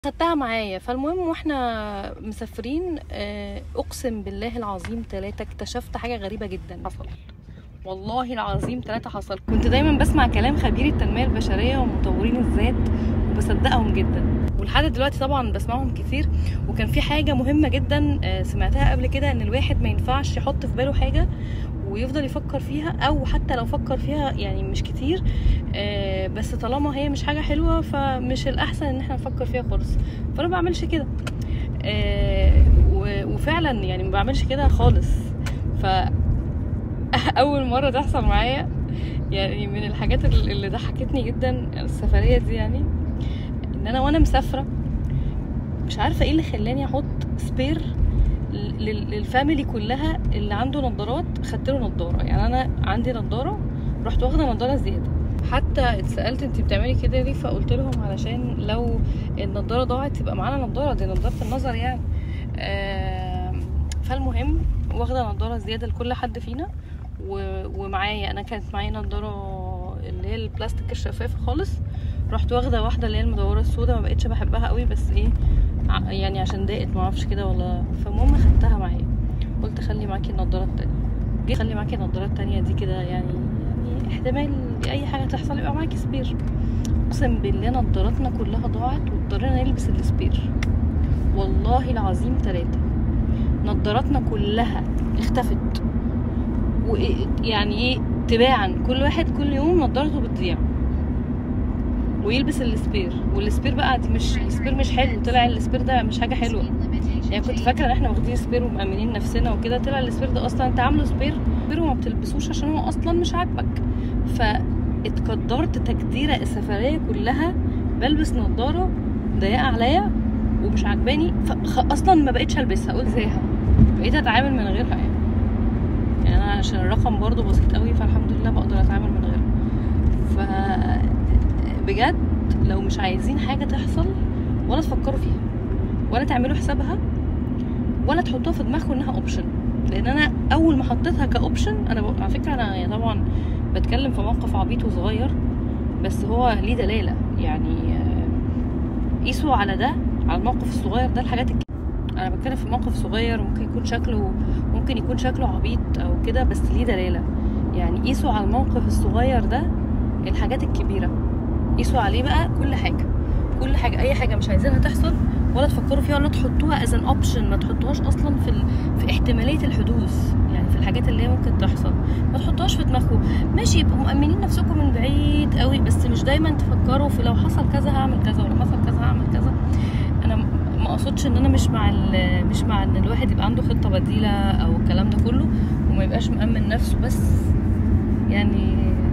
خدتها معايا فالمهم واحنا مسافرين آه، اقسم بالله العظيم ثلاثة اكتشفت حاجة غريبة جدا حصل والله العظيم ثلاثة حصل كنت دايما بسمع كلام خبير التنمية البشرية ومطورين الذات وبصدقهم جدا ولحد دلوقتي طبعا بسمعهم كتير وكان في حاجة مهمة جدا آه، سمعتها قبل كده ان الواحد ما ينفعش يحط في باله حاجة ويفضل يفكر فيها او حتى لو فكر فيها يعني مش كتير آه، بس طالما هي مش حاجة حلوة فمش الأحسن إن احنا نفكر فيها خالص فأنا ما بعملش كده آه، و- وفعلا يعني ما بعملش كده خالص ف أول مرة تحصل معايا يعني من الحاجات اللي اللي ضحكتني جدا السفرية دي يعني إن أنا وأنا مسافرة مش عارفة ايه اللي خلاني أحط سبير لل- للفاميلي كلها اللي عنده نظارات خدت له نظارة يعني أنا عندي نظارة رحت واخدة نظارة زيادة حتى اتسالت انت بتعملي كده ليه فقلت لهم علشان لو النضاره ضاعت يبقى معانا نضاره دي نضاره النظر يعني آم، فالمهم واخده نضاره زياده لكل حد فينا و- ومعايا انا كانت معايا نضاره اللي هي البلاستيك الشفافه خالص رحت واخده واحده اللي هي المدوره السوداء ما بقتش بحبها قوي بس ايه ع- يعني عشان ضاقت ما اعرفش كده ولا فالمهم خدتها معايا قلت خلي معاكي النضاره التانية جيت خلي معاكي النضاره التانية دي كده يعني يعني احتمال اي حاجه تحصل يبقى معاكي سبير اقسم بالله نضاراتنا كلها ضاعت واضطرينا نلبس السبير والله العظيم ثلاثة نضاراتنا كلها اختفت ويعني ايه تباعا كل واحد كل يوم نضارته بتضيع ويلبس السبير والسبير بقى دي مش السبير مش حلو طلع السبير ده مش حاجه حلوه يعني كنت فاكره ان احنا واخدين سبير ومأمنين نفسنا وكده طلع السبير ده اصلا انت عامله سبير سبير وما بتلبسوش عشان هو اصلا مش عاجبك فاتقدرت تقديره السفريه كلها بلبس نظاره ضيقه عليا ومش عاجباني فاصلا ما بقتش البسها قلت زيها بقيت اتعامل من غيرها يعني يعني انا عشان الرقم برضو بسيط قوي فالحمد لله بقدر اتعامل من غيرها ف بجد لو مش عايزين حاجه تحصل ولا تفكروا فيها ولا تعملوا حسابها ولا تحطوها في دماغكم انها اوبشن لان انا اول ما حطيتها كاوبشن انا بقول على فكره انا يعني طبعا بتكلم في موقف عبيط وصغير بس هو ليه دلاله يعني آه، قيسوا على ده على الموقف الصغير ده الحاجات الك... انا بتكلم في موقف صغير ممكن يكون شكله ممكن يكون شكله عبيط او كده بس ليه دلاله يعني قيسوا على الموقف الصغير ده الحاجات الكبيره قيسوا عليه بقى كل حاجه كل حاجه اي حاجه مش عايزينها تحصل ولا تفكروا فيها ولا تحطوها از ان اوبشن ما تحطوهاش اصلا في ال... في احتماليه الحدوث يعني في الحاجات اللي هي ممكن تحصل ما تحطوهاش في دماغكم ماشي يبقوا مأمنين نفسكم من بعيد قوي بس مش دايما تفكروا في لو حصل كذا هعمل كذا ولو حصل كذا هعمل كذا انا م- ما اقصدش ان انا مش مع ال- مش مع ان الواحد يبقى عنده خطه بديله او الكلام ده كله وما يبقاش مأمن نفسه بس يعني